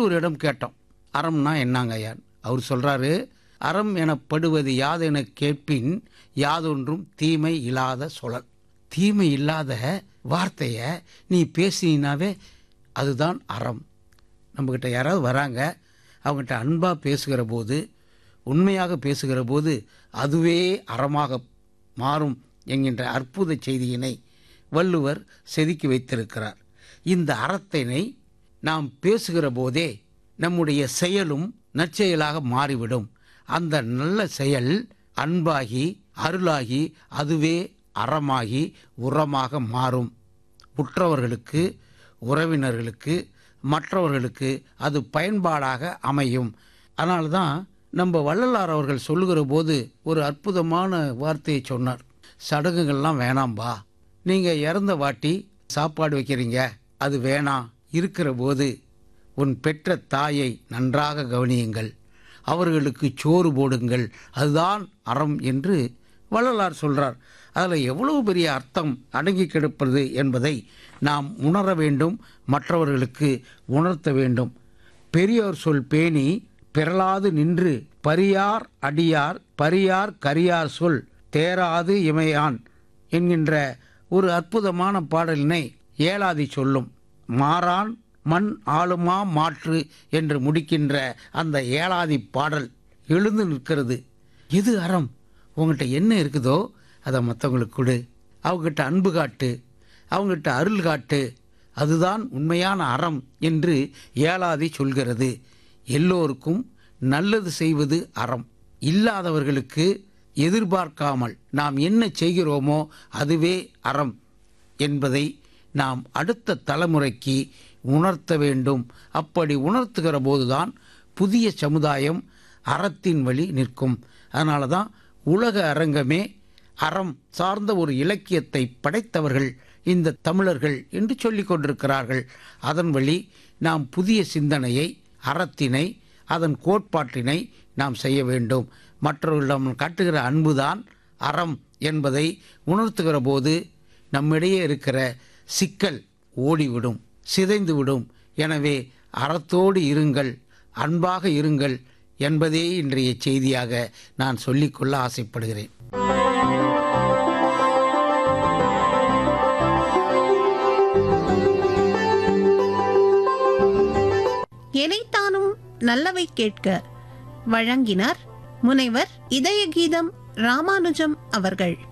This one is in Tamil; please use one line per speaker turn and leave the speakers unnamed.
வள்ளுவரிடம் கேட்டோம் அறம்னா என்னங்க ஐயான் அவர் சொல்றாரு அறம் எனப்படுவது யாதென கேட்பின் யாதொன்றும் தீமை இல்லாத சொலல் தீமை இல்லாத வார்த்தையை நீ பேசினாவே அதுதான் அறம் நம்மக்கிட்ட யாராவது வராங்க அவங்ககிட்ட அன்பாக பேசுகிற போது உண்மையாக பேசுகிற போது அதுவே அறமாக மாறும் என்கின்ற அற்புத செய்தியினை வள்ளுவர் செதுக்கி வைத்திருக்கிறார் இந்த அறத்தினை நாம் பேசுகிற போதே நம்முடைய செயலும் நற்செயலாக மாறிவிடும் அந்த நல்ல செயல் அன்பாகி அருளாகி அதுவே அறமாகி உரமாக மாறும் உற்றவர்களுக்கு உறவினர்களுக்கு மற்றவர்களுக்கு அது பயன்பாடாக அமையும் அதனால தான் நம்ம வள்ளலார் அவர்கள் சொல்லுகிற போது ஒரு அற்புதமான வார்த்தையை சொன்னார் சடங்குகள்லாம் வேணாம்பா நீங்கள் இறந்த வாட்டி சாப்பாடு வைக்கிறீங்க அது வேணாம் இருக்கிற போது உன் பெற்ற தாயை நன்றாக கவனியுங்கள் அவர்களுக்கு சோறு போடுங்கள் அதுதான் அறம் என்று வள்ளலார் சொல்றார் அதில் எவ்வளவு பெரிய அர்த்தம் அடங்கி கிடப்பது என்பதை நாம் உணர வேண்டும் மற்றவர்களுக்கு உணர்த்த வேண்டும் பெரியோர் சொல் பேணி பிறலாது நின்று பரியார் அடியார் பரியார் கரியார் சொல் தேராது இமையான் என்கின்ற ஒரு அற்புதமான பாடலினை ஏலாதி சொல்லும் மாறான் மண் ஆளுமா மாற்று என்று முடிக்கின்ற அந்த ஏலாதி பாடல் எழுந்து நிற்கிறது எது அறம் உங்கள்கிட்ட என்ன இருக்குதோ அதை மற்றவங்களுக்கு கொடு அவங்ககிட்ட அன்பு காட்டு அவங்ககிட்ட அருள் காட்டு அதுதான் உண்மையான அறம் என்று ஏலாதி சொல்கிறது எல்லோருக்கும் நல்லது செய்வது அறம் இல்லாதவர்களுக்கு எதிர்பார்க்காமல் நாம் என்ன செய்கிறோமோ அதுவே அறம் என்பதை நாம் அடுத்த தலைமுறைக்கு உணர்த்த வேண்டும் அப்படி உணர்த்துகிற போதுதான் புதிய சமுதாயம் அறத்தின் வழி நிற்கும் அதனால தான் உலக அரங்கமே அறம் சார்ந்த ஒரு இலக்கியத்தை படைத்தவர்கள் இந்த தமிழர்கள் என்று சொல்லிக் கொண்டிருக்கிறார்கள் அதன் வழி நாம் புதிய சிந்தனையை அறத்தினை அதன் கோட்பாட்டினை நாம் செய்ய வேண்டும் மற்றவர்களிடம் காட்டுகிற அன்புதான் அறம் என்பதை உணர்த்துகிற போது நம்மிடையே இருக்கிற சிக்கல் ஓடிவிடும் சிதைந்துவிடும் எனவே அறத்தோடு இருங்கள் அன்பாக இருங்கள் என்பதே இன்றைய செய்தியாக நான் சொல்லிக்கொள்ள ஆசைப்படுகிறேன்
எனைத்தானும் நல்லவை கேட்க வழங்கினார் முனைவர் இதய கீதம் ராமானுஜம் அவர்கள்